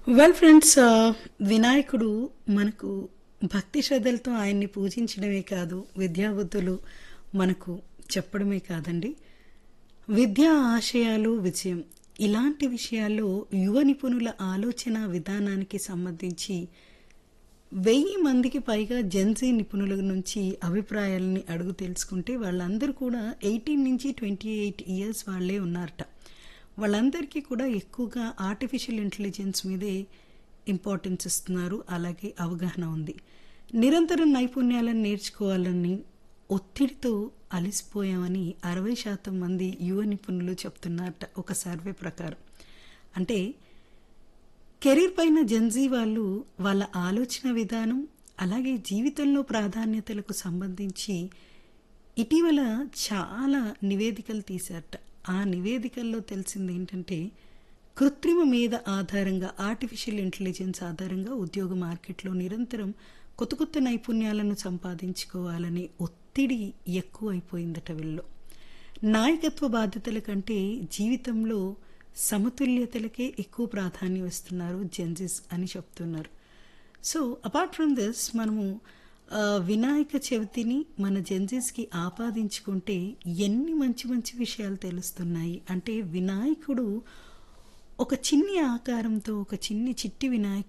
well friends వినాయకుడు మనకు భక్తి శ్రద్ధలతో ఆయన్ని పూజించడమే కాదు విద్యాబుద్ధులు మనకు చెప్పడమే కాదండి విద్యా ఆశయాలు విజయం ఇలాంటి విషయాల్లో యువ నిపుణుల ఆలోచన విధానానికి సంబంధించి వెయ్యి మందికి పైగా జెన్జీ నిపుణుల నుంచి అభిప్రాయాలని అడుగు తెలుసుకుంటే వాళ్ళందరూ కూడా ఎయిటీన్ నుంచి ట్వంటీ ఎయిట్ ఇయర్స్ వాళ్ళే ఉన్నారట వాళ్ళందరికీ కూడా ఎక్కువగా ఆర్టిఫిషియల్ ఇంటెలిజెన్స్ మీదే ఇంపార్టెన్స్ ఇస్తున్నారు అలాగే అవగాహన ఉంది నిరంతరం నైపుణ్యాలను నేర్చుకోవాలని ఒత్తిడితో అలసిపోయామని అరవై శాతం మంది యువ నిపుణులు చెప్తున్నారట ఒక సర్వే ప్రకారం అంటే కెరీర్ పైన జెన్జీ వాళ్ళు వాళ్ళ ఆలోచన విధానం అలాగే జీవితంలో ప్రాధాన్యతలకు సంబంధించి ఇటీవల చాలా నివేదికలు తీశారట ఆ నివేదికల్లో తెలిసింది ఏంటంటే కృత్రిమ మీద ఆధారంగా ఆర్టిఫిషియల్ ఇంటెలిజెన్స్ ఆధారంగా ఉద్యోగ మార్కెట్లో నిరంతరం కొత్త కొత్త నైపుణ్యాలను సంపాదించుకోవాలనే ఒత్తిడి ఎక్కువైపోయిందట వీళ్ళు నాయకత్వ బాధ్యతల కంటే జీవితంలో సమతుల్యతలకే ఎక్కువ ప్రాధాన్యం ఇస్తున్నారు జెన్జిస్ అని చెప్తున్నారు సో అపార్ట్ ఫ్రమ్ దిస్ మనము ఆ, వినాయక చవితిని మన జెన్జిస్కి ఆపాదించుకుంటే ఎన్ని మంచి మంచి విషయాలు తెలుస్తున్నాయి అంటే వినాయకుడు ఒక చిన్ని ఆకారంతో ఒక చిన్ని చిట్టి వినాయకుడు